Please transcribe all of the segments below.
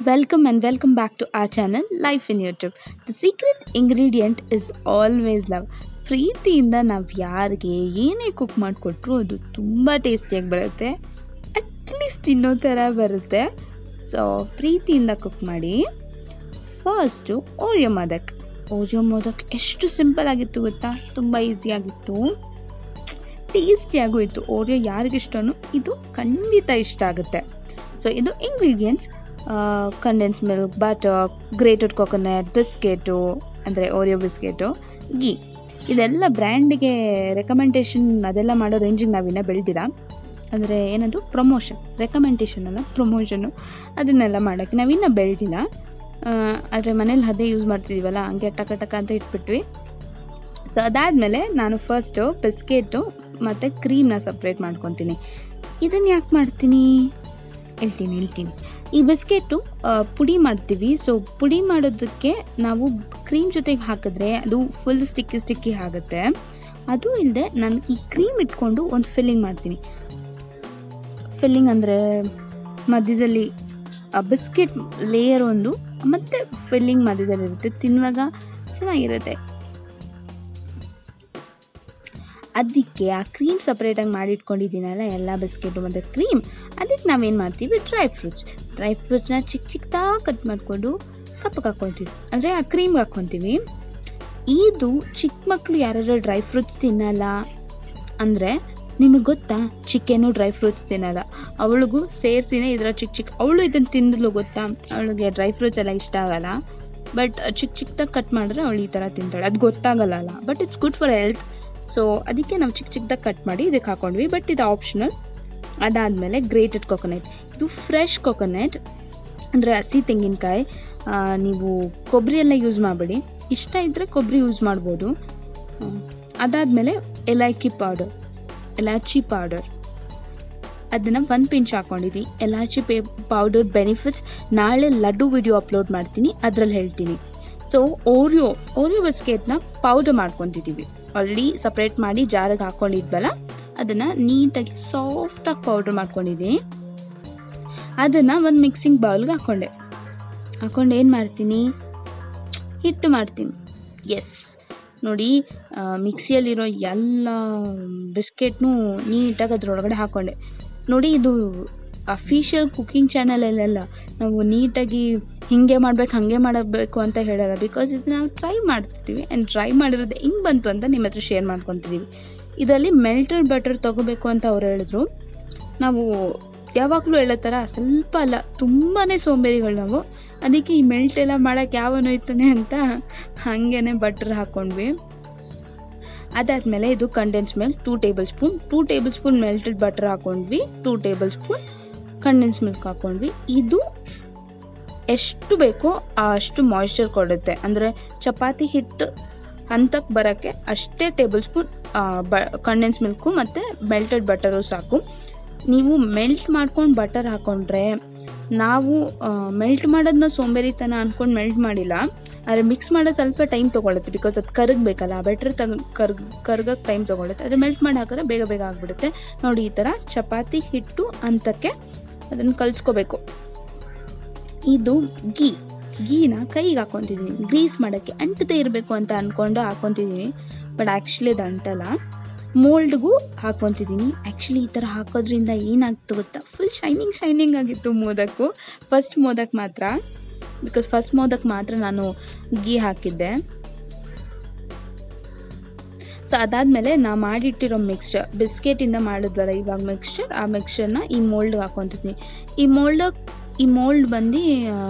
Welcome and welcome back to our channel Life in YouTube. The secret ingredient is always love. ಪ್ರೀತಿಯಿಂದ ನಾವು ಯಾರಿಗೆ ಏನೇ cook ಮಾಡಿಕೊಟ್ರು ಅದು ತುಂಬ ಟೇಸ್ಟಿಯಾಗಿ ಬರುತ್ತೆ ಅಟ್ಲೀಸ್ಟ್ ತಿನ್ನೋ ಥರ ಬರುತ್ತೆ ಸೊ ಪ್ರೀತಿಯಿಂದ ಕುಕ್ ಮಾಡಿ first Oreo modak Oreo modak ಎಷ್ಟು ಸಿಂಪಲ್ ಆಗಿತ್ತು ಗೊತ್ತಾ ತುಂಬ ಈಸಿಯಾಗಿತ್ತು ಟೇಸ್ಟಿಯಾಗೂ ಇತ್ತು ಓರಿಯೋ ಯಾರಿಗಿಷ್ಟನೋ ಇದು ಖಂಡಿತ ಇಷ್ಟ ಆಗುತ್ತೆ ಸೊ ಇದು ingredients condense milk butter grated coconut biscuit ಅಂದರೆ ಓರಿಯೋ ಬಿಸ್ಕೆಟು ಗೀ ಇದೆಲ್ಲ ಬ್ರ್ಯಾಂಡಿಗೆ ರೆಕಮೆಂಡೇಷನ್ ಅದೆಲ್ಲ ಮಾಡೋ ರೇಂಜಿಗೆ ನಾವಿನ್ನ ಬೆಳೆದಿಲ್ಲ ಅಂದರೆ ಏನದು ಪ್ರಮೋಷನ್ ರೆಕಮೆಂಡೇಷನ್ ಅಲ್ಲ ಪ್ರಮೋಷನ್ನು ಅದನ್ನೆಲ್ಲ ಮಾಡೋಕ್ಕೆ ನಾವಿನ್ನ ಬೆಳೆದಿಲ್ಲ ಆದರೆ ಮನೇಲಿ ಅದೇ ಯೂಸ್ ಮಾಡ್ತಿದ್ದೀವಲ್ಲ ಹಂಗೆ ಟಕ ಟಕ ಅಂತ ಇಟ್ಬಿಟ್ವಿ ಸೊ ಅದಾದಮೇಲೆ ನಾನು ಫಸ್ಟು ಬಿಸ್ಕೆಟು ಮತ್ತು ಕ್ರೀಮ್ನ ಸಪ್ರೇಟ್ ಮಾಡ್ಕೊತೀನಿ ಇದನ್ನು ಯಾಕೆ ಮಾಡ್ತೀನಿ ಹೇಳ್ತೀನಿ ಹೇಳ್ತೀನಿ ಈ ಬಿಸ್ಕೆಟು ಪುಡಿ ಮಾಡ್ತೀವಿ ಸೊ ಪುಡಿ ಮಾಡೋದಕ್ಕೆ ನಾವು ಕ್ರೀಮ್ ಜೊತೆಗೆ ಹಾಕಿದ್ರೆ ಅದು ಫುಲ್ ಸ್ಟಿಕ್ಕಿ ಸ್ಟಿಕ್ಕಿ ಆಗುತ್ತೆ ಅದು ಇಲ್ಲದೆ ನಾನು ಈ ಕ್ರೀಮ್ ಇಟ್ಕೊಂಡು ಒಂದು ಫಿಲ್ಲಿಂಗ್ ಮಾಡ್ತೀನಿ ಫಿಲ್ಲಿಂಗ್ ಅಂದರೆ ಮಧ್ಯದಲ್ಲಿ ಬಿಸ್ಕೆಟ್ ಲೇಯರ್ ಒಂದು ಮತ್ತು ಫಿಲ್ಲಿಂಗ್ ಮಧ್ಯದಲ್ಲಿ ಇರುತ್ತೆ ತಿನ್ನುವಾಗ ಚೆನ್ನಾಗಿರುತ್ತೆ ಅದಕ್ಕೆ ಆ ಕ್ರೀಮ್ ಸಪ್ರೇಟಾಗಿ ಮಾಡಿಟ್ಕೊಂಡಿದ್ದೀನಲ್ಲ ಎಲ್ಲ ಬಿಸ್ಕೆಟು ಮತ್ತು ಕ್ರೀಮ್ ಅದಕ್ಕೆ ನಾವೇನು ಮಾಡ್ತೀವಿ ಡ್ರೈ ಫ್ರೂಟ್ಸ್ ಡ್ರೈ ಫ್ರೂಟ್ಸ್ನ ಚಿಕ್ಕ ಚಿಕ್ಕದಾಗಿ ಕಟ್ ಮಾಡಿಕೊಂಡು ಕಪ್ಪಗೆ ಹಾಕ್ಕೊತೀವಿ ಅಂದರೆ ಆ ಕ್ರೀಮ್ಗೆ ಹಾಕ್ಕೊತೀವಿ ಇದು ಚಿಕ್ಕ ಮಕ್ಕಳು ಯಾರ್ಯಾರು ಡ್ರೈ ಫ್ರೂಟ್ಸ್ ತಿನ್ನಲ್ಲ ಅಂದರೆ ನಿಮಗೆ ಗೊತ್ತಾ ಚಿಕನ್ನು ಡ್ರೈ ಫ್ರೂಟ್ಸ್ ತಿನ್ನಲ್ಲ ಅವಳಿಗೂ ಸೇರಿಸಿನೇ ಇದರ ಚಿಕ್ಕ ಚಿಕ್ಕ ಅವಳು ಇದನ್ನು ತಿಂದಲು ಗೊತ್ತಾ ಅವಳಿಗೆ ಡ್ರೈ ಫ್ರೂಟ್ಸ್ ಎಲ್ಲ ಇಷ್ಟ ಆಗಲ್ಲ ಬಟ್ ಚಿಕ್ಕ ಚಿಕ್ಕದಾಗಿ ಕಟ್ ಮಾಡಿದ್ರೆ ಅವಳು ಈ ಥರ ತಿಂತಾಳೆ ಅದು ಗೊತ್ತಾಗಲ್ಲ but it's good for health so ಅದಕ್ಕೆ ನಾವು ಚಿಕ್ಕ ಚಿಕ್ಕದಾಗಿ ಕಟ್ ಮಾಡಿ ಇದಕ್ಕೆ ಹಾಕೊಂಡ್ವಿ ಬಟ್ ಇದು ಆಪ್ಷನಲ್ ಅದಾದಮೇಲೆ ಗ್ರೇಟೆಡ್ ಕೊಕೊನಟ್ ಇದು ಫ್ರೆಶ್ ಕೊಕೊನಟ್ ಅಂದರೆ ಹಸಿ ತೆಂಗಿನಕಾಯಿ ನೀವು ಕೊಬ್ಬರಿ ಎಲ್ಲ ಯೂಸ್ ಮಾಡಬೇಡಿ ಇಷ್ಟ ಇದ್ದರೆ ಕೊಬ್ಬರಿ ಯೂಸ್ ಮಾಡ್ಬೋದು ಅದಾದಮೇಲೆ ಎಲಾಚಿ ಪೌಡರ್ ಎಲಾಚಿ ಪೌಡರ್ ಅದನ್ನು ಒಂದು ಪಿಂಚ್ ಹಾಕ್ಕೊಂಡಿದ್ದೀನಿ ಎಲಾಚಿ ಪೇ ಪೌಡರ್ ಬೆನಿಫಿಟ್ಸ್ ನಾಳೆ ಲಡ್ಡು ವಿಡಿಯೋ ಅಪ್ಲೋಡ್ ಮಾಡ್ತೀನಿ ಅದರಲ್ಲಿ ಹೇಳ್ತೀನಿ ಸೊ ಓರಿಯೋ ಓರಿಯೋ ಬಿಸ್ಕೆಟ್ನ ಪೌಡರ್ ಮಾಡ್ಕೊತಿದ್ದೀವಿ ಆಲ್ರೆಡಿ ಸಪ್ರೇಟ್ ಮಾಡಿ ಜಾರಿಗೆ ಹಾಕ್ಕೊಂಡಿದ್ವಲ್ಲ ಅದನ್ನು ನೀಟಾಗಿ ಸಾಫ್ಟಾಗಿ ಪೌಡ್ರ್ ಮಾಡ್ಕೊಂಡಿದ್ದೀನಿ ಅದನ್ನು ಒಂದು ಮಿಕ್ಸಿಂಗ್ ಬೌಲ್ಗೆ ಹಾಕ್ಕೊಂಡೆ ಹಾಕ್ಕೊಂಡು ಏನು ಮಾಡ್ತೀನಿ ಹಿಟ್ಟು ಮಾಡ್ತೀನಿ ಎಸ್ ನೋಡಿ ಮಿಕ್ಸಿಯಲ್ಲಿರೋ ಎಲ್ಲ ಬಿಸ್ಕೆಟ್ನು ನೀಟಾಗಿ ಅದ್ರೊಳಗಡೆ ಹಾಕ್ಕೊಂಡೆ ನೋಡಿ ಇದು ಅಫಿಷಿಯಲ್ ಕುಕಿಂಗ್ ಚಾನಲಲ್ಲೆಲ್ಲ ನಾವು ನೀಟಾಗಿ ಹಿಂಗೆ ಮಾಡ್ಬೇಕು ಹಾಗೆ ಮಾಡಬೇಕು ಅಂತ ಹೇಳಲ್ಲ ಬಿಕಾಸ್ ಇದು ನಾವು ಟ್ರೈ ಮಾಡ್ತಿದ್ದೀವಿ ಆ್ಯಂಡ್ ಟ್ರೈ ಮಾಡಿರೋದು ಹೆಂಗೆ ಬಂತು ಅಂತ ನಿಮ್ಮ ಹತ್ರ ಶೇರ್ ಮಾಡ್ಕೊತಿದ್ದೀವಿ ಇದರಲ್ಲಿ ಮೆಲ್ಟೆಡ್ ಬಟರ್ ತೊಗೋಬೇಕು ಅಂತ ಅವ್ರು ಹೇಳಿದ್ರು ನಾವು ಯಾವಾಗಲೂ ಹೇಳೋ ಥರ ಸ್ವಲ್ಪ ಅಲ್ಲ ತುಂಬಾ ಸೋಂಬೇರಿಗಳು ನಾವು ಅದಕ್ಕೆ ಈ ಮೆಲ್ಟ್ ಎಲ್ಲ ಮಾಡೋಕ್ಕೆ ಯಾವನು ಇರ್ತಾನೆ ಅಂತ ಹಾಗೇ ಬಟ್ರ್ ಹಾಕ್ಕೊಂಡ್ವಿ ಅದಾದಮೇಲೆ ಇದು condense milk two tablespoon two tablespoon melted butter ಹಾಕ್ಕೊಂಡ್ವಿ two tablespoon condense milk ಹಾಕ್ಕೊಂಡ್ವಿ ಇದು ಎಷ್ಟು ಬೇಕೋ ಅಷ್ಟು ಮಾಯ್ಶ್ಚರ್ ಕೊಡುತ್ತೆ ಅಂದರೆ ಚಪಾತಿ ಹಿಟ್ಟು ಹಂತಕ್ಕೆ ಬರೋಕ್ಕೆ ಅಷ್ಟೇ ಟೇಬಲ್ ಸ್ಪೂನ್ ಬ ಕಂಡೆನ್ಸ್ ಮಿಲ್ಕು ಮತ್ತು ಮೆಲ್ಟೆಡ್ ಬಟರು ಸಾಕು ನೀವು ಮೆಲ್ಟ್ ಮಾಡ್ಕೊಂಡು ಬಟರ್ ಹಾಕ್ಕೊಂಡ್ರೆ ನಾವು ಮೆಲ್ಟ್ ಮಾಡೋದನ್ನ ಸೋಂಬೇರಿತನ ಅಂದ್ಕೊಂಡು ಮೆಲ್ಟ್ ಮಾಡಿಲ್ಲ ಆದರೆ ಮಿಕ್ಸ್ ಮಾಡೋದು ಸ್ವಲ್ಪ ಟೈಮ್ ತೊಗೊಳುತ್ತೆ ಬಿಕಾಸ್ ಅದು ಕರಗಬೇಕಲ್ಲ ಬೆಟ್ರ್ ತಗ ಕರ್ಗ್ ಕರ್ಗಕ್ಕೆ ಟೈಮ್ ತೊಗೊಳುತ್ತೆ ಆದರೆ ಮೆಲ್ಟ್ ಮಾಡಿ ಹಾಕಿದ್ರೆ ಬೇಗ ಬೇಗ ಆಗಿಬಿಡುತ್ತೆ ನೋಡಿ ಈ ಥರ ಚಪಾತಿ ಹಿಟ್ಟು ಹಂತಕ್ಕೆ ಅದನ್ನು ಕಲಿಸ್ಕೋಬೇಕು ಇದು ಗೀ ಗೀನ ಕೈಗೆ ಹಾಕ್ಕೊತಿದ್ದೀನಿ ಗ್ರೀಸ್ ಮಾಡೋಕ್ಕೆ ಅಂಟದೇ ಇರಬೇಕು ಅಂತ ಅಂದ್ಕೊಂಡು ಹಾಕ್ಕೊತಿದ್ದೀನಿ ಬಟ್ ಆ್ಯಕ್ಚುಲಿ ಅದು ಅಂಟಲ್ಲ ಮೋಲ್ಡ್ಗೂ ಹಾಕ್ಕೊತಿದ್ದೀನಿ ಆ್ಯಕ್ಚುಲಿ ಈ ಥರ ಹಾಕೋದ್ರಿಂದ ಏನಾಗ್ತು ಗೊತ್ತಾ ಫುಲ್ ಶೈನಿಂಗ್ ಶೈನಿಂಗ್ ಆಗಿತ್ತು ಮೋದಕ್ಕು ಫಸ್ಟ್ ಮೋದಕ್ ಮಾತ್ರ ಬಿಕಾಸ್ ಫಸ್ಟ್ ಮೋದಕ್ ಮಾತ್ರ ನಾನು ಗೀ ಹಾಕಿದ್ದೆ ಸೊ ಅದಾದಮೇಲೆ ನಾ ಮಾಡಿಟ್ಟಿರೋ ಮಿಕ್ಸ್ಚರ್ ಬಿಸ್ಕೆಟಿಂದ ಮಾಡಿದ್ವಲ್ಲ ಇವಾಗ ಮಿಕ್ಸ್ಚರ್ ಆ ಮಿಕ್ಸ್ಚರ್ನ ಈ ಮೋಲ್ಡ್ಗೆ ಹಾಕ್ಕೊತಿದ್ದೀನಿ ಈ ಮೋಲ್ಡ್ ಈ ಮೋಲ್ಡ್ ಬಂದು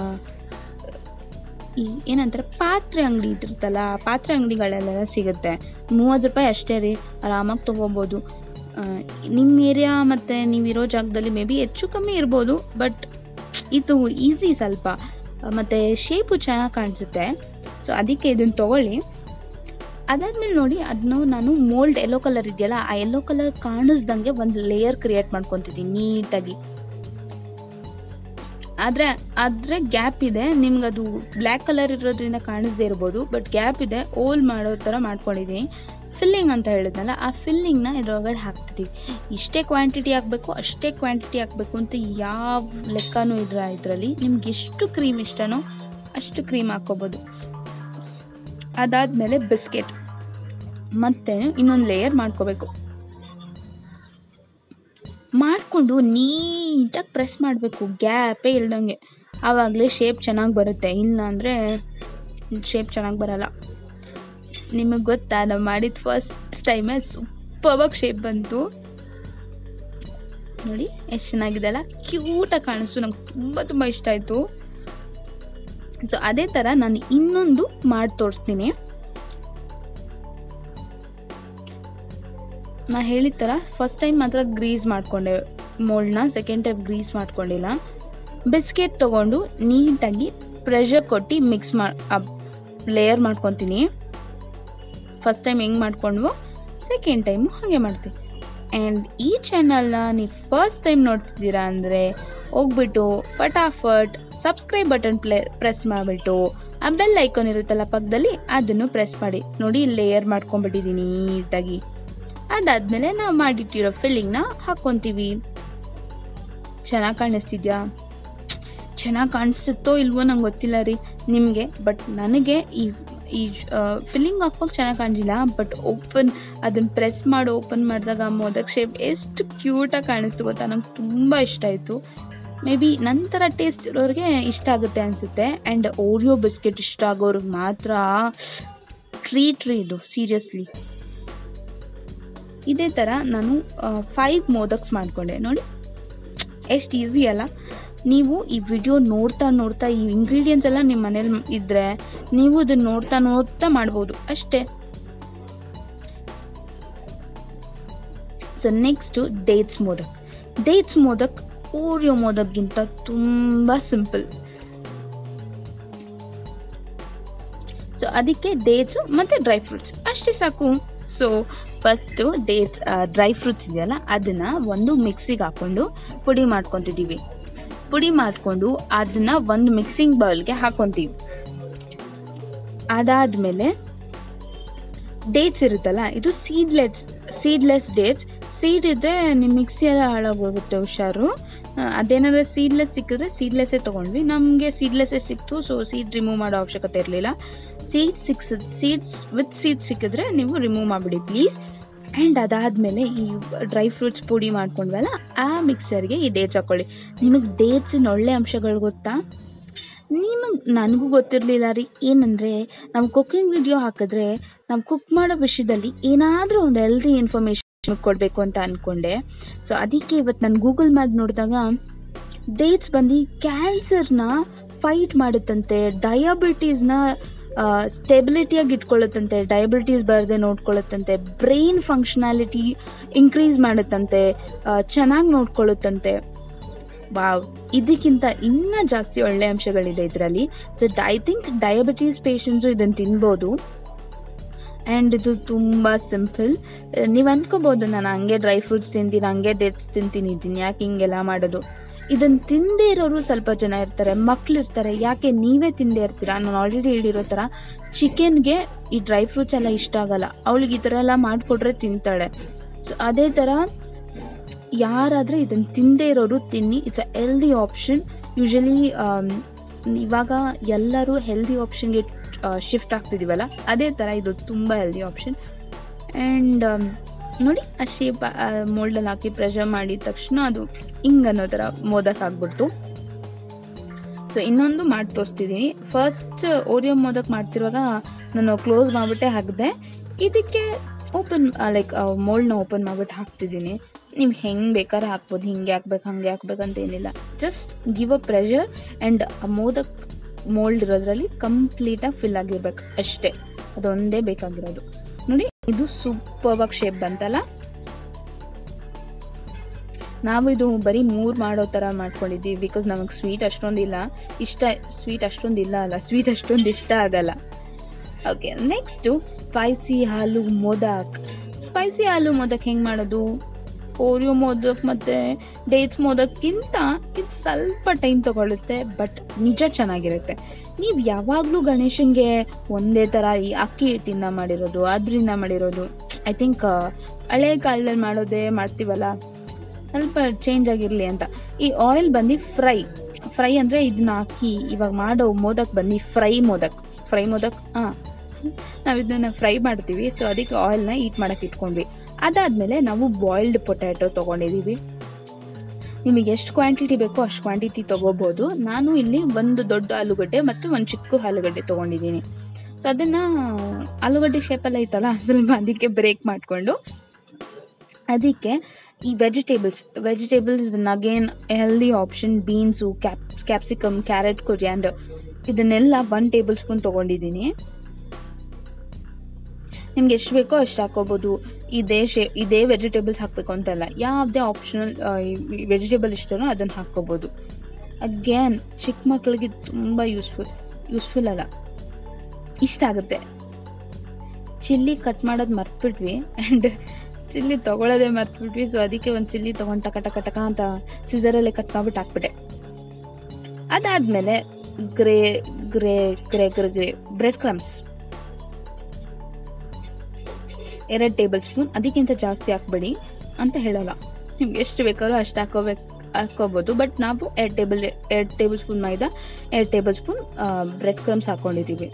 ಈ ಏನಂತಾರೆ ಪಾತ್ರೆ ಅಂಗಡಿ ಇಟ್ಟಿರ್ತಲ್ಲ ಪಾತ್ರೆ ಅಂಗಡಿಗಳಲ್ಲೆಲ್ಲ ಸಿಗುತ್ತೆ ಮೂವತ್ತು ರೂಪಾಯಿ ಅಷ್ಟೇ ರೀ ಆರಾಮಾಗಿ ತೊಗೋಬೋದು ನಿಮ್ಮ ಏರಿಯಾ ಮತ್ತು ನೀವಿರೋ ಜಾಗದಲ್ಲಿ ಮೇ ಬಿ ಹೆಚ್ಚು ಕಮ್ಮಿ ಇರ್ಬೋದು ಬಟ್ ಇದು ಈಸಿ ಸ್ವಲ್ಪ ಮತ್ತು ಶೇಪು ಚೆನ್ನಾಗಿ ಕಾಣಿಸುತ್ತೆ ಸೊ ಅದಕ್ಕೆ ಇದನ್ನು ತೊಗೊಳ್ಳಿ ಅದಾದ್ಮೇಲೆ ನೋಡಿ ಅದನ್ನು ನಾನು ಮೋಲ್ಡ್ ಯೆಲ್ಲೋ ಕಲರ್ ಇದೆಯಲ್ಲ ಆ ಯೆಲ್ಲೋ ಕಲರ್ ಕಾಣಿಸ್ದಂಗೆ ಒಂದು ಲೇಯರ್ ಕ್ರಿಯೇಟ್ ಮಾಡ್ಕೊತಿದ್ದೀನಿ ನೀಟಾಗಿ ಆದರೆ ಆದರೆ ಗ್ಯಾಪ್ ಇದೆ ನಿಮ್ಗೆ ಅದು ಬ್ಲ್ಯಾಕ್ ಕಲರ್ ಇರೋದ್ರಿಂದ ಕಾಣಿಸ್ದೇ ಇರ್ಬೋದು ಬಟ್ ಗ್ಯಾಪ್ ಇದೆ ಓಲ್ ಮಾಡೋ ಥರ ಮಾಡ್ಕೊಂಡಿದ್ದೀನಿ ಫಿಲ್ಲಿಂಗ್ ಅಂತ ಹೇಳಿದ್ನಲ್ಲ ಆ ಫಿಲ್ಲಿಂಗ್ನ ಇದ್ರೊಳಗಡೆ ಹಾಕ್ತಿದ್ದೀವಿ ಇಷ್ಟೇ ಕ್ವಾಂಟಿಟಿ ಹಾಕಬೇಕು ಅಷ್ಟೇ ಕ್ವಾಂಟಿಟಿ ಹಾಕಬೇಕು ಅಂತ ಯಾವ ಲೆಕ್ಕನೂ ಇದ್ರ ಇದರಲ್ಲಿ ನಿಮ್ಗೆ ಎಷ್ಟು ಕ್ರೀಮ್ ಇಷ್ಟನೋ ಅಷ್ಟು ಕ್ರೀಮ್ ಹಾಕ್ಕೋಬೋದು ಅದಾದಮೇಲೆ ಬಿಸ್ಕೆಟ್ ಮತ್ತೆ ಇನ್ನೊಂದು ಲೇಯರ್ ಮಾಡ್ಕೋಬೇಕು ಮಾಡಿಕೊಂಡು ನೀಟಾಗಿ ಪ್ರೆಸ್ ಮಾಡಬೇಕು ಗ್ಯಾಪೇ ಇಲ್ದಂಗೆ ಆವಾಗಲೇ ಶೇಪ್ ಚೆನ್ನಾಗಿ ಬರುತ್ತೆ ಇಲ್ಲ ಅಂದರೆ ಶೇಪ್ ಚೆನ್ನಾಗಿ ಬರಲ್ಲ ನಿಮಗೆ ಗೊತ್ತಾ ನಾವು ಮಾಡಿದ ಫಸ್ಟ್ ಟೈಮೇ ಸೂಪರ್ವಾಗಿ ಶೇಪ್ ಬಂತು ನೋಡಿ ಎಷ್ಟು ಚೆನ್ನಾಗಿದೆ ಅಲ್ಲ ಕ್ಯೂಟಾಗಿ ಕಾಣಿಸ್ತು ನಂಗೆ ತುಂಬ ತುಂಬ ಇಷ್ಟ ಆಯಿತು ಸೊ ಅದೇ ಥರ ನಾನು ಇನ್ನೊಂದು ಮಾಡಿ ತೋರಿಸ್ತೀನಿ ನಾ ಹೇಳಿದ ಥರ ಫಸ್ಟ್ ಟೈಮ್ ಮಾತ್ರ ಗ್ರೀಸ್ ಮಾಡಿಕೊಂಡೆ ಮೋಲ್ಡ್ನ ಸೆಕೆಂಡ್ ಟೈಮ್ ಗ್ರೀಸ್ ಮಾಡ್ಕೊಂಡಿಲ್ಲ ಬಿಸ್ಕೆಟ್ ತೊಗೊಂಡು ನೀಟಾಗಿ ಪ್ರೆಷರ್ ಕೊಟ್ಟು ಮಿಕ್ಸ್ ಮಾಡಿ ಲೇಯರ್ ಮಾಡ್ಕೊತೀನಿ ಫಸ್ಟ್ ಟೈಮ್ ಹೆಂಗೆ ಮಾಡ್ಕೊಂಡ್ವೋ ಸೆಕೆಂಡ್ ಟೈಮು ಹಾಗೆ ಮಾಡ್ತೀವಿ ಆ್ಯಂಡ್ ಈ ಚಾನಲ್ನ ನೀವು ಫಸ್ಟ್ ಟೈಮ್ ನೋಡ್ತಿದ್ದೀರಾ ಅಂದರೆ ಹೋಗ್ಬಿಟ್ಟು ಫಟಾಫಟ್ ಸಬ್ಸ್ಕ್ರೈಬ್ ಬಟನ್ ಪ್ಲೇ ಪ್ರೆಸ್ ಮಾಡಿಬಿಟ್ಟು ಆ ಬೆಲ್ ಐಕಾನ್ ಇರುತ್ತಲ್ಲ ಪಕ್ಕದಲ್ಲಿ ಅದನ್ನು ಪ್ರೆಸ್ ಮಾಡಿ ನೋಡಿ ಲೇಯರ್ ಮಾಡ್ಕೊಂಡ್ಬಿಟ್ಟಿದ್ದೀನಿ ನೀಟಾಗಿ ಅದಾದಮೇಲೆ ನಾವು ಮಾಡಿಟ್ಟಿರೋ ಫಿಲ್ಲಿಂಗ್ನ ಹಾಕ್ಕೊತೀವಿ ಚೆನ್ನಾಗಿ ಕಾಣಿಸ್ತಿದ್ಯಾ ಚೆನ್ನಾಗಿ ಕಾಣಿಸುತ್ತೋ ಇಲ್ವೋ ನಂಗೆ ಗೊತ್ತಿಲ್ಲ ರೀ ನಿಮಗೆ ಬಟ್ ನನಗೆ ಈ ಈ ಫಿಲ್ಲಿಂಗ್ ಹಾಕ್ಬೇಕು ಚೆನ್ನಾಗಿ ಕಾಣಿಸಿಲ್ಲ ಬಟ್ ಓಪನ್ ಅದನ್ನು ಪ್ರೆಸ್ ಮಾಡಿ ಓಪನ್ ಮಾಡಿದಾಗ ಮೋದಕ್ ಶೇಪ್ ಎಷ್ಟು ಕ್ಯೂಟಾಗಿ ಕಾಣಿಸ್ತು ಗೊತ್ತಾ ನಂಗೆ ತುಂಬ ಇಷ್ಟ ಆಯಿತು ಮೇ ಬಿ ನಂತರ ಟೇಸ್ಟ್ ಇರೋರಿಗೆ ಇಷ್ಟ ಆಗುತ್ತೆ ಅನಿಸುತ್ತೆ ಆ್ಯಂಡ್ ಓರಿಯೋ ಬಿಸ್ಕೆಟ್ ಇಷ್ಟ ಆಗೋರಿಗೆ ಮಾತ್ರ ಟ್ರೀಟ್ ರೀ ಇದು ಸೀರಿಯಸ್ಲಿ ಇದೇ ಥರ ನಾನು ಫೈವ್ ಮೋದಕ್ಸ್ ಮಾಡಿಕೊಂಡೆ ನೋಡಿ ಎಷ್ಟು ಈಸಿ ಅಲ್ಲ ನೀವು ಈ ವಿಡಿಯೋ ನೋಡ್ತಾ ನೋಡ್ತಾ ಈ ಇಂಗ್ರೀಡಿಯೆಂಟ್ಸ್ ಎಲ್ಲ ನಿಮ್ಮ ಮನೇಲಿ ಇದ್ದರೆ ನೀವು ಇದನ್ನು ನೋಡ್ತಾ ನೋಡ್ತಾ ಮಾಡ್ಬೋದು ಅಷ್ಟೇ so next dates modak dates modak Oreo ಮೋದಕ್ಗಿಂತ ತುಂಬ ಸಿಂಪಲ್ ಸೊ ಅದಕ್ಕೆ ಡೇಟ್ಸು ಮತ್ತು ಡ್ರೈ ಫ್ರೂಟ್ಸ್ ಅಷ್ಟೇ ಸಾಕು so first dates dry fruits ಇದೆಯಲ್ಲ ಅದನ್ನು ಒಂದು ಮಿಕ್ಸಿಗೆ ಹಾಕ್ಕೊಂಡು ಪುಡಿ ಮಾಡ್ಕೊತಿದ್ದೀವಿ ಪುಡಿ ಮಾಡಿಕೊಂಡು ಅದನ್ನು ಒಂದು ಮಿಕ್ಸಿಂಗ್ ಬೌಲ್ಗೆ ಹಾಕ್ಕೊತೀವಿ ಅದಾದಮೇಲೆ ಡೇಟ್ಸ್ ಇರುತ್ತಲ್ಲ ಇದು ಸೀಡ್ಲೆಸ್ ಸೀಡ್ಲೆಸ್ ಡೇಟ್ಸ್ ಸೀಡ್ ಇದ್ದರೆ ನಿಮ್ಮ ಮಿಕ್ಸಿ ಎಲ್ಲ ಹಾಳಾಗೋಗುತ್ತೆ ಹುಷಾರು ಅದೇನಾದ್ರೆ ಸೀಡ್ಲೆಸ್ ಸಿಕ್ಕಿದ್ರೆ ಸೀಡ್ಲೆಸ್ಸೇ ತೊಗೊಂಡ್ವಿ ನಮಗೆ ಸೀಡ್ಲೆಸ್ಸೇ ಸಿಕ್ತು ಸೊ ಸೀಡ್ ರಿಮೂವ್ ಮಾಡೋ ಅವಶ್ಯಕತೆ ಇರಲಿಲ್ಲ seed six seeds with seed ಸಿಕ್ಕಿದ್ರೆ ನೀವು ರಿಮೂವ್ ಮಾಡಿಬಿಡಿ ಪ್ಲೀಸ್ ಆ್ಯಂಡ್ ಅದಾದಮೇಲೆ ಈ ಡ್ರೈ ಫ್ರೂಟ್ಸ್ ಪುಡಿ ಮಾಡ್ಕೊಂಡ್ವಲ್ಲ ಆ ಮಿಕ್ಸರ್ಗೆ ಈ ಡೇಟ್ಸ್ ಹಾಕ್ಕೊಳ್ಳಿ ನಿಮಗೆ ಡೇಟ್ಸಿನ ಒಳ್ಳೆ ಅಂಶಗಳು ಗೊತ್ತಾ ನಿಮಗೆ ನನಗೂ ಗೊತ್ತಿರಲಿಲ್ಲ ರೀ ಏನಂದರೆ ನಾವು ಕುಕ್ಕಿಂಗ್ ವಿಡಿಯೋ ಹಾಕಿದ್ರೆ ನಾವು ಕುಕ್ ಮಾಡೋ ವಿಷಯದಲ್ಲಿ ಏನಾದರೂ ಒಂದು ಹೆಲ್ದಿ ಇನ್ಫಾರ್ಮೇಷನ್ ಕೊಡಬೇಕು ಅಂತ ಅಂದ್ಕೊಂಡೆ ಸೊ ಅದಕ್ಕೆ ಇವತ್ತು ನಾನು ಗೂಗಲ್ ಮಾಡಿ ನೋಡಿದಾಗ ಡೇಟ್ಸ್ ಬಂದು ಕ್ಯಾನ್ಸರ್ನ ಫೈಟ್ ಮಾಡುತ್ತಂತೆ ಡಯಾಬಿಟೀಸ್ನ ಸ್ಟೆಬಿಲಿಟಿಯಾಗಿ ಇಟ್ಕೊಳ್ಳುತ್ತಂತೆ ಡಯಾಬಿಟೀಸ್ ಬರದೆ ನೋಡ್ಕೊಳ್ಳುತ್ತಂತೆ ಬ್ರೈನ್ ಫಂಕ್ಷನಾಲಿಟಿ ಇನ್ಕ್ರೀಸ್ ಮಾಡುತ್ತಂತೆ ಚೆನ್ನಾಗಿ ನೋಡ್ಕೊಳ್ಳುತ್ತಂತೆ ವಾವ್ ಇದಕ್ಕಿಂತ ಇನ್ನೂ ಜಾಸ್ತಿ ಒಳ್ಳೆ ಅಂಶಗಳಿದೆ ಇದರಲ್ಲಿ so I think diabetes patients ಇದನ್ನು ತಿನ್ಬೋದು ಆ್ಯಂಡ್ ಇದು ತುಂಬ ಸಿಂಪಲ್ ನೀವು ಅಂದ್ಕೋಬೋದು ನಾನು ಹಂಗೆ ಡ್ರೈ ಫ್ರೂಟ್ಸ್ ತಿಂತೀನಿ ಹಂಗೆ ಡೇಟ್ಸ್ ತಿಂತೀನಿ ಇದ್ದೀನಿ ಯಾಕೆ ಹಿಂಗೆಲ್ಲ ಮಾಡೋದು ಇದನ್ನು ತಿಂದೇ ಇರೋರು ಸ್ವಲ್ಪ ಜನ ಇರ್ತಾರೆ ಮಕ್ಳು ಇರ್ತಾರೆ ಯಾಕೆ ನೀವೇ ತಿಂದೇ ಇರ್ತೀರಾ ನಾನು ಆಲ್ರೆಡಿ ಹೇಳಿರೋ ಥರ ಚಿಕನ್ಗೆ ಈ ಡ್ರೈ ಫ್ರೂಟ್ಸ್ ಎಲ್ಲ ಇಷ್ಟ ಆಗಲ್ಲ ಅವಳಿಗೆ ಈ ಥರ ಎಲ್ಲ ಮಾಡಿಕೊಟ್ರೆ ತಿಂತಾಳೆ ಸೊ ಅದೇ ಥರ ಯಾರಾದರೆ ಇದನ್ನು ತಿಂದೇ ಇರೋರು ತಿನ್ನಿ it's a healthy option usually ಇವಾಗ ಎಲ್ಲರೂ ಹೆಲ್ದಿ ಆಪ್ಷನ್ಗೆ ಶಿಫ್ಟ್ ಆಗ್ತಿದ್ದೀವಲ್ಲ ಅದೇ ಥರ ಇದು ತುಂಬ ಹೆಲ್ದಿ ಆಪ್ಷನ್ ಆ್ಯಂಡ್ ನೋಡಿ ಆ ಶೇಪ್ ಮೋಲ್ಡಲ್ಲಿ ಹಾಕಿ ಪ್ರೆಷರ್ ಮಾಡಿದ ತಕ್ಷಣ ಅದು ಹಿಂಗೆ ಅನ್ನೋ ಥರ ಮೋದಕ್ ಆಗ್ಬಿಡ್ತು ಸೊ ಇನ್ನೊಂದು ಮಾಡಿ ತೋರಿಸ್ತಿದ್ದೀನಿ ಫಸ್ಟ್ ಓರಿಯೋ ಮೋದಕ್ ಮಾಡ್ತಿರುವಾಗ ನಾನು ಕ್ಲೋಸ್ ಮಾಡಿಬಿಟ್ಟೆ ಹಾಕಿದೆ ಇದಕ್ಕೆ ಓಪನ್ ಲೈಕ್ ಮೋಲ್ಡ್ನ ಓಪನ್ ಮಾಡಿಬಿಟ್ಟು ಹಾಕ್ತಿದ್ದೀನಿ ನೀವು ಹೆಂಗೆ ಬೇಕಾದ್ರೆ ಹಾಕ್ಬೋದು ಹಿಂಗೆ ಹಾಕ್ಬೇಕು ಹಾಗೆ ಹಾಕ್ಬೇಕಂತ ಏನಿಲ್ಲ just give a pressure and modak mould ಇರೋದ್ರಲ್ಲಿ ಕಂಪ್ಲೀಟಾಗಿ ಫಿಲ್ ಆಗಿರ್ಬೇಕು ಅಷ್ಟೇ ಅದೊಂದೇ ಬೇಕಾಗಿರೋದು ನೋಡಿ ಇದು ಸೂಪರ್ವಾಗಿ ಶೇಪ್ ಬಂತಲ್ಲ ನಾವು ಇದು ಬರೀ ಮೂರು ಮಾಡೋ ಥರ ಮಾಡ್ಕೊಂಡಿದ್ದೀವಿ ಬಿಕಾಸ್ ನಮಗೆ ಸ್ವೀಟ್ ಅಷ್ಟೊಂದಿಲ್ಲ ಇಷ್ಟ ಸ್ವೀಟ್ ಅಷ್ಟೊಂದಿಲ್ಲ ಅಲ್ಲ ಸ್ವೀಟ್ ಅಷ್ಟೊಂದು ಇಷ್ಟ ಆಗಲ್ಲ ಓಕೆ ನೆಕ್ಸ್ಟು ಸ್ಪೈಸಿ ಹಾಲು ಮೋದಕ್ ಸ್ಪೈಸಿ ಹಾಲು ಮೋದಕ್ ಹೆಂಗೆ ಮಾಡೋದು ಓರಿಯೋ ಮೋದಕ್ ಮತ್ತು ಡೇಟ್ಸ್ ಮೋದಕ್ಕಿಂತ ಇದು ಸ್ವಲ್ಪ ಟೈಮ್ ತೊಗೊಳುತ್ತೆ ಬಟ್ ನಿಜ ಚೆನ್ನಾಗಿರುತ್ತೆ ನೀವು ಯಾವಾಗಲೂ ಗಣೇಶನಿಗೆ ಒಂದೇ ಥರ ಈ ಅಕ್ಕಿ ಹಿಟ್ಟಿಂದ ಮಾಡಿರೋದು ಅದರಿಂದ ಮಾಡಿರೋದು ಐ ಥಿಂಕ್ ಹಳೆ ಕಾಲದಲ್ಲಿ ಮಾಡೋದೇ ಮಾಡ್ತೀವಲ್ಲ ಸ್ವಲ್ಪ ಚೇಂಜ್ ಆಗಿರಲಿ ಅಂತ ಈ ಆಯಿಲ್ ಬಂದು ಫ್ರೈ ಫ್ರೈ ಅಂದರೆ ಇದನ್ನ ಹಾಕಿ ಇವಾಗ ಮಾಡೋ ಮೋದಕ್ ಬಂದು ಫ್ರೈ ಮೋದಕ್ ಫ್ರೈ ಮೋದಕ್ ಹಾಂ ನಾವು ಇದನ್ನು ಫ್ರೈ ಮಾಡ್ತೀವಿ ಸೊ ಅದಕ್ಕೆ ಆಯಿಲ್ನ ಹೀಟ್ ಮಾಡೋಕ್ಕೆ ಇಟ್ಕೊಂಡ್ವಿ ಅದಾದಮೇಲೆ ನಾವು ಬಾಯ್ಲ್ಡ್ ಪೊಟ್ಯಾಟೊ ತೊಗೊಂಡಿದ್ದೀವಿ ನಿಮಗೆ ಎಷ್ಟು ಕ್ವಾಂಟಿಟಿ ಬೇಕೋ ಅಷ್ಟು ಕ್ವಾಂಟಿಟಿ ತೊಗೋಬೋದು ನಾನು ಇಲ್ಲಿ ಒಂದು ದೊಡ್ಡ ಆಲೂಗಡ್ಡೆ ಮತ್ತು ಒಂದು ಚಿಕ್ಕ ಆಲೂಗಡ್ಡೆ ತೊಗೊಂಡಿದ್ದೀನಿ ಸೊ ಅದನ್ನು ಆಲೂಗಡ್ಡೆ ಶೇಪೆಲ್ಲ ಐತಲ್ಲ ಸ್ವಲ್ಪ ಅದಕ್ಕೆ ಬ್ರೇಕ್ ಮಾಡಿಕೊಂಡು ಅದಕ್ಕೆ ಈ vegetables vegetables again healthy option beans cap capsicum carrot coriander ಇದನ್ನೆಲ್ಲ ಒನ್ ಟೇಬಲ್ ಸ್ಪೂನ್ ತೊಗೊಂಡಿದ್ದೀನಿ ನಿಮ್ಗೆ ಎಷ್ಟು ಬೇಕೋ ಅಷ್ಟು ಹಾಕೋಬೋದು ಇದೇ ಶೇ ಇದೇ ವೆಜಿಟೇಬಲ್ಸ್ ಹಾಕಬೇಕು ಅಂತಲ್ಲ ಯಾವುದೇ ಆಪ್ಷನಲ್ ವೆಜಿಟೇಬಲ್ ಇಷ್ಟನೋ ಅದನ್ನು ಹಾಕ್ಕೋಬೋದು ಅಗೇನ್ ಚಿಕ್ಕ ಮಕ್ಕಳಿಗೆ ತುಂಬ ಯೂಸ್ಫುಲ್ ಯೂಸ್ಫುಲ್ ಅಲ್ಲ ಇಷ್ಟ ಆಗುತ್ತೆ ಚಿಲ್ಲಿ ಕಟ್ ಮಾಡೋದು ಮರ್ತ್ಬಿಟ್ವಿ ಆ್ಯಂಡ್ ಚಿಲ್ಲಿ ತೊಗೊಳೋದೇ ಮರ್ತ್ಬಿಟ್ವಿ ಸೊ ಅದಕ್ಕೆ ಒಂದು ಚಿಲ್ಲಿ ತೊಗೊಂಡು ಟಕ ಟಕ ಟಕ ಅಂತ ಸಿಸರಲ್ಲೇ ಕಟ್ ಮಾಡ್ಬಿಟ್ಟು ಹಾಕ್ಬಿಟ್ಟೆ ಅದಾದಮೇಲೆ ಗ್ರೇ ಗ್ರೇ ಗ್ರೇ ಗ್ರೇ ಗ್ರೇ ಬ್ರೆಡ್ ಕ್ರಮ್ಸ್ ಎರಡು ಟೇಬಲ್ ಸ್ಪೂನ್ ಅದಕ್ಕಿಂತ ಜಾಸ್ತಿ ಹಾಕ್ಬೇಡಿ ಅಂತ ಹೇಳಲ್ಲ ನಿಮ್ಗೆ ಎಷ್ಟು ಬೇಕಾದ್ರೂ ಅಷ್ಟು ಹಾಕೋಬೇಕು ಹಾಕ್ಕೋಬೋದು ಬಟ್ ನಾವು ಎರಡು ಟೇಬಲ್ ಎರಡು ಟೇಬಲ್ ಸ್ಪೂನ್ ಮೈದಾ ಎರಡು ಟೇಬಲ್ ಸ್ಪೂನ್ ಬ್ರೆಡ್ ಕ್ರಮ್ಸ್ ಹಾಕ್ಕೊಂಡಿದ್ದೀವಿ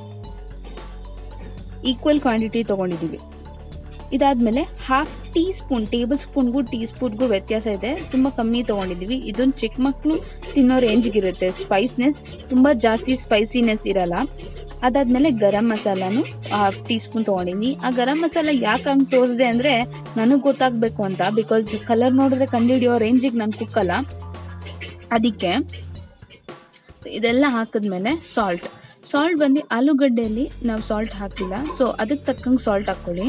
ಈಕ್ವಲ್ ಕ್ವಾಂಟಿಟಿ ತೊಗೊಂಡಿದ್ದೀವಿ ಇದಾದಮೇಲೆ ಹಾಫ್ ಟೀ ಸ್ಪೂನ್ ಟೇಬಲ್ ಸ್ಪೂನ್ಗೂ ಟೀ ಸ್ಪೂನ್ಗೂ ವ್ಯತ್ಯಾಸ ಇದೆ ತುಂಬ ಕಮ್ಮಿ ತೊಗೊಂಡಿದ್ದೀವಿ ಇದೊಂದು ಚಿಕ್ಕ ಮಕ್ಕಳು ತಿನ್ನೋ ರೇಂಜ್ಗಿರುತ್ತೆ ಸ್ಪೈಸ್ನೆಸ್ ತುಂಬ ಜಾಸ್ತಿ ಸ್ಪೈಸಿನೆಸ್ ಇರಲ್ಲ ಅದಾದಮೇಲೆ ಗರಂ ಮಸಾಲಾನು ಹಾಫ್ ಟೀ ಸ್ಪೂನ್ ತೊಗೊಂಡಿದ್ದೀನಿ ಆ ಗರಂ ಮಸಾಲ ಯಾಕೆ ಹಂಗೆ ತೋರಿಸಿದೆ ಅಂದರೆ ನನಗೆ ಗೊತ್ತಾಗಬೇಕು ಅಂತ ಬಿಕಾಸ್ ಕಲರ್ ನೋಡಿದ್ರೆ ಕಂಡುಹಿಡಿಯೋ ರೇಂಜಿಗೆ ನಾನು ಕುಕ್ಕಲ್ಲ ಅದಕ್ಕೆ ಇದೆಲ್ಲ ಹಾಕಿದ್ಮೇಲೆ ಸಾಲ್ಟ್ ಸಾಲ್ಟ್ ಬಂದು ಆಲೂಗಡ್ಡೆಯಲ್ಲಿ ನಾವು ಸಾಲ್ಟ್ ಹಾಕಿಲ್ಲ ಸೊ ಅದಕ್ಕೆ ತಕ್ಕಂಗೆ ಸಾಲ್ಟ್ ಹಾಕ್ಕೊಳ್ಳಿ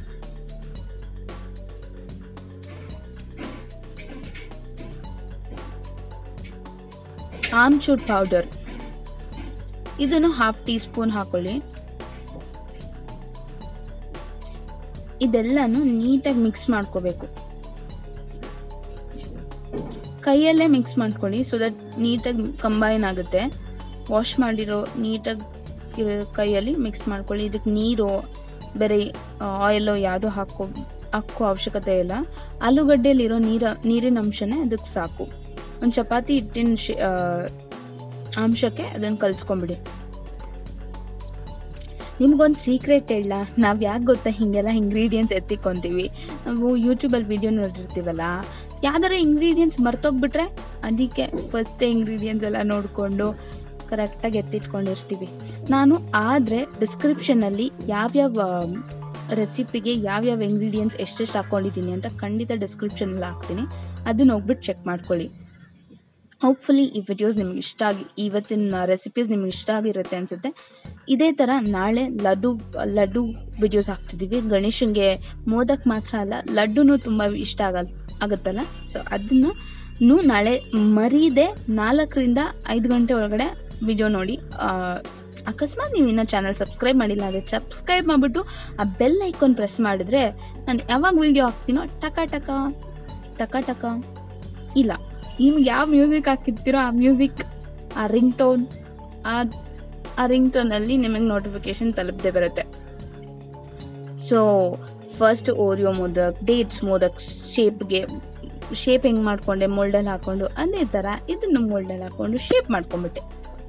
ಆಮ್ಚೂರ್ ಪೌಡರ್ ಇದನ್ನು ಹಾಫ್ ಟೀ ಸ್ಪೂನ್ ಹಾಕೊಳ್ಳಿ ಇದೆಲ್ಲನೂ ನೀಟಾಗಿ ಮಿಕ್ಸ್ ಮಾಡ್ಕೋಬೇಕು ಕೈಯಲ್ಲೇ ಮಿಕ್ಸ್ ಮಾಡ್ಕೊಳ್ಳಿ ಸೊ ದಟ್ ನೀಟಾಗಿ ಕಂಬೈನ್ ಆಗುತ್ತೆ ವಾಶ್ ಮಾಡಿರೋ ನೀಟಾಗಿ ಇರೋ ಕೈಯಲ್ಲಿ ಮಿಕ್ಸ್ ಮಾಡ್ಕೊಳ್ಳಿ ಇದಕ್ಕೆ ನೀರು ಬೇರೆ ಆಯಿಲು ಯಾವುದೂ ಹಾಕೋ ಹಾಕೋ ಅವಶ್ಯಕತೆ ಇಲ್ಲ ಆಲೂಗಡ್ಡೆಯಲ್ಲಿರೋ ನೀರ ನೀರಿನ ಅಂಶನೇ ಅದಕ್ಕೆ ಸಾಕು ಒಂದು ಚಪಾತಿ ಹಿಟ್ಟಿನ ಶೇ ಅಂಶಕ್ಕೆ ಅದನ್ನು ಕಲಿಸ್ಕೊಂಬಿಡಿ ನಿಮ್ಗೊಂದು ಸೀಕ್ರೆಟ್ ಹೇಳ ನಾವು ಯಾಕೆ ಗೊತ್ತಾ ಹೀಗೆಲ್ಲ ಇಂಗ್ರೀಡಿಯೆಂಟ್ಸ್ ಎತ್ತಿಕ್ಕೊಂತೀವಿ ನಾವು ಯೂಟ್ಯೂಬಲ್ಲಿ ವಿಡಿಯೋ ನೋಡಿರ್ತೀವಲ್ಲ ಯಾವ್ದಾರ ಇಂಗ್ರೀಡಿಯೆಂಟ್ಸ್ ಮರ್ತೋಗ್ಬಿಟ್ರೆ ಅದಕ್ಕೆ ಫಸ್ಟೇ ಇಂಗ್ರೀಡಿಯೆಂಟ್ಸ್ ಎಲ್ಲ ನೋಡಿಕೊಂಡು ಕರೆಕ್ಟಾಗಿ ಎತ್ತಿಟ್ಕೊಂಡಿರ್ತೀವಿ ನಾನು ಆದರೆ ಡಿಸ್ಕ್ರಿಪ್ಷನಲ್ಲಿ ಯಾವ್ಯಾವ ರೆಸಿಪಿಗೆ ಯಾವ್ಯಾವ ಇಂಗ್ರೀಡಿಯೆಂಟ್ಸ್ ಎಷ್ಟೆಷ್ಟು ಹಾಕ್ಕೊಂಡಿದ್ದೀನಿ ಅಂತ ಖಂಡಿತ ಡಿಸ್ಕ್ರಿಪ್ಷನಲ್ಲಿ ಹಾಕ್ತೀನಿ ಅದನ್ನ ಹೋಗ್ಬಿಟ್ಟು ಚೆಕ್ ಮಾಡ್ಕೊಳ್ಳಿ ಹೋಪ್ಫುಲಿ ಈ ವಿಡಿಯೋಸ್ ನಿಮ್ಗೆ ಇಷ್ಟ ಆಗಿ ಇವತ್ತಿನ ರೆಸಿಪೀಸ್ ನಿಮ್ಗೆ ಇಷ್ಟ ಆಗಿರುತ್ತೆ ಅನಿಸುತ್ತೆ ಇದೇ ಥರ ನಾಳೆ ಲಡ್ಡು ಲಡ್ಡು ವಿಡಿಯೋಸ್ ಹಾಕ್ತಿದ್ದೀವಿ ಗಣೇಶನಿಗೆ ಮೋದಕ್ ಮಾತ್ರ ಅಲ್ಲ ಲಡ್ಡುನೂ ತುಂಬ ಇಷ್ಟ ಆಗಲ್ ಆಗುತ್ತಲ್ಲ ಸೊ ಅದನ್ನು ನಾಳೆ ಮರೀದೆ ನಾಲ್ಕರಿಂದ ಐದು ಗಂಟೆ ಒಳಗಡೆ ವಿಡಿಯೋ ನೋಡಿ ಅಕಸ್ಮಾತ್ ನೀವು ಇನ್ನೂ ಚಾನಲ್ ಸಬ್ಸ್ಕ್ರೈಬ್ ಮಾಡಿಲ್ಲ ಅಂದರೆ ಸಬ್ಸ್ಕ್ರೈಬ್ ಮಾಡಿಬಿಟ್ಟು ಆ ಬೆಲ್ ಐಕಾನ್ ಪ್ರೆಸ್ ಮಾಡಿದ್ರೆ ನಾನು ಯಾವಾಗ ವಿಡಿಯೋ ಹಾಕ್ತೀನೋ ಟಕ ಟಕ ಟಕ ಟಕ ಇಲ್ಲ ನಿಮ್ಗೆ ಯಾವ ಮ್ಯೂಸಿಕ್ ಹಾಕಿರ್ತೀರೋ ಆ ಮ್ಯೂಸಿಕ್ ಆ ರಿಂಗ್ ಟೋನ್ ಆ ಆ ರಿಂಗ್ ಟೋನಲ್ಲಿ ನಿಮಗೆ ನೋಟಿಫಿಕೇಶನ್ ತಲುಪದೆ ಬರುತ್ತೆ so first Oreo modak dates modak ಶೇಪ್ಗೆ ಶೇಪ್ ಹೆಂಗೆ ಮಾಡ್ಕೊಂಡೆ ಮೋಲ್ಡಲ್ಲಿ ಹಾಕ್ಕೊಂಡು ಅದೇ ಥರ ಇದನ್ನು ಮೋಲ್ಡಲ್ಲಿ ಹಾಕ್ಕೊಂಡು ಶೇಪ್ ಮಾಡ್ಕೊಂಬಿಟ್ಟೆ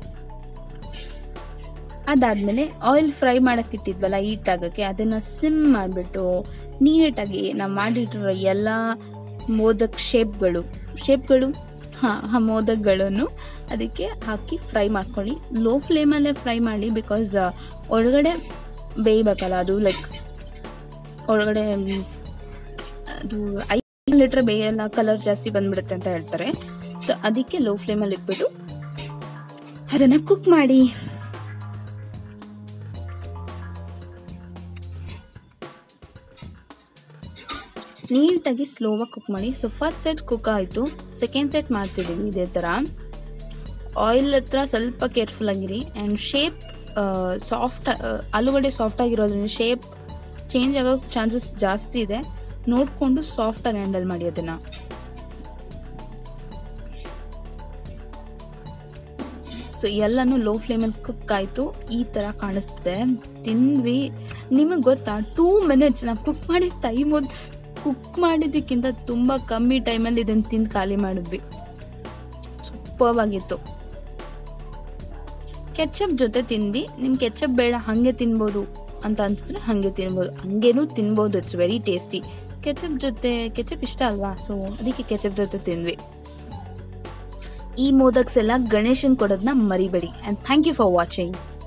ಅದಾದಮೇಲೆ ಆಯಿಲ್ ಫ್ರೈ ಮಾಡೋಕ್ಕೆ ಇಟ್ಟಿದ್ವಲ್ಲ ಹೀಟ್ ಆಗೋಕ್ಕೆ ಅದನ್ನು ಸಿಮ್ ಮಾಡಿಬಿಟ್ಟು ನೀಟಾಗಿ ನಾವು ಮಾಡಿಟ್ಟಿರೋ ಎಲ್ಲ ಮೋದಕ್ ಶೇಪ್ಗಳು ಶೇಪ್ಗಳು ಹಾಂ ಆ ಮೋದಕ್ಗಳನ್ನು ಅದಕ್ಕೆ ಹಾಕಿ ಫ್ರೈ ಮಾಡ್ಕೊಳ್ಳಿ ಲೋ ಫ್ಲೇಮಲ್ಲೇ ಫ್ರೈ ಮಾಡಿ ಬಿಕಾಸ್ ಒಳಗಡೆ ಬೇಯಬೇಕಲ್ಲ ಅದು ಲೈಕ್ ಒಳಗಡೆ ಅದು ಐದು ಲೀಟ್ರ್ ಬೇಯಲ್ಲ ಕಲರ್ ಜಾಸ್ತಿ ಬಂದ್ಬಿಡುತ್ತೆ ಅಂತ ಹೇಳ್ತಾರೆ ಸೊ ಅದಕ್ಕೆ ಲೋ ಫ್ಲೇಮಲ್ಲಿ ಇಟ್ಬಿಟ್ಟು ಅದನ್ನು ಕುಕ್ ಮಾಡಿ ನೀಟಾಗಿ ಸ್ಲೋವಾಗಿ ಕುಕ್ ಮಾಡಿ ಸೊ ಫಸ್ಟ್ ಸೆಟ್ ಕುಕ್ ಆಯಿತು ಸೆಕೆಂಡ್ ಸೆಟ್ ಮಾಡ್ತಿದ್ದೀವಿ ಇದೇ ಥರ ಆಯಿಲ್ ಹತ್ರ ಸ್ವಲ್ಪ ಕೇರ್ಫುಲ್ ಆಗಿರಿ ಆ್ಯಂಡ್ ಶೇಪ್ ಸಾಫ್ಟ್ ಆಲೂಗಡ್ಡೆ ಸಾಫ್ಟ್ ಆಗಿರೋದ್ರಿಂದ ಶೇಪ್ ಚೇಂಜ್ ಆಗೋ ಚಾನ್ಸಸ್ ಜಾಸ್ತಿ ಇದೆ ನೋಡಿಕೊಂಡು ಸಾಫ್ಟಾಗಿ ಹ್ಯಾಂಡಲ್ ಮಾಡಿ ಅದನ್ನು ಸೊ ಎಲ್ಲನೂ ಲೋ ಫ್ಲೇಮಲ್ಲಿ ಕುಕ್ ಆಯಿತು ಈ ಥರ ಕಾಣಿಸ್ತಿದೆ ತಿಂದ್ವಿ ನಿಮಗೆ ಗೊತ್ತಾ ಟೂ ಮಿನಿಟ್ಸ್ ನಾವು ಕುಕ್ ಮಾಡಿದ ಟೈಮ್ ಕುಕ್ ಮಾಡಿದ್ದಕ್ಕಿಂತ ತುಂಬ ಕಮ್ಮಿ ಟೈಮಲ್ಲಿ ಇದನ್ನು ತಿಂದು ಖಾಲಿ ಮಾಡಿದ್ವಿ ಸೂಪರ್ ಆಗಿತ್ತು ಕೆಚಪ್ ಜೊತೆ ತಿಂದ್ವಿ ನಿಮ್ಗೆ ಕೆಚಪ್ ಬೇಡ ಹಾಗೆ ತಿನ್ಬೋದು ಅಂತ ಅನಿಸಿದ್ರೆ ಹಾಗೆ ತಿನ್ಬೋದು ಹಂಗೇನೂ ತಿನ್ಬೋದು ಇಟ್ಸ್ ವೆರಿ ಟೇಸ್ಟಿ ಕೆಚಪ್ ಜೊತೆ ಕೆಚಪ್ ಇಷ್ಟ ಅಲ್ವಾ ಸೊ ಅದಕ್ಕೆ ಕೆಚಪ್ ಜೊತೆ ತಿಂದ್ವಿ ಈ ಮೋದಕ್ಸ್ ಎಲ್ಲ ಗಣೇಶನ್ ಕೊಡೋದನ್ನ ಮರಿಬೇಡಿ and thank you for watching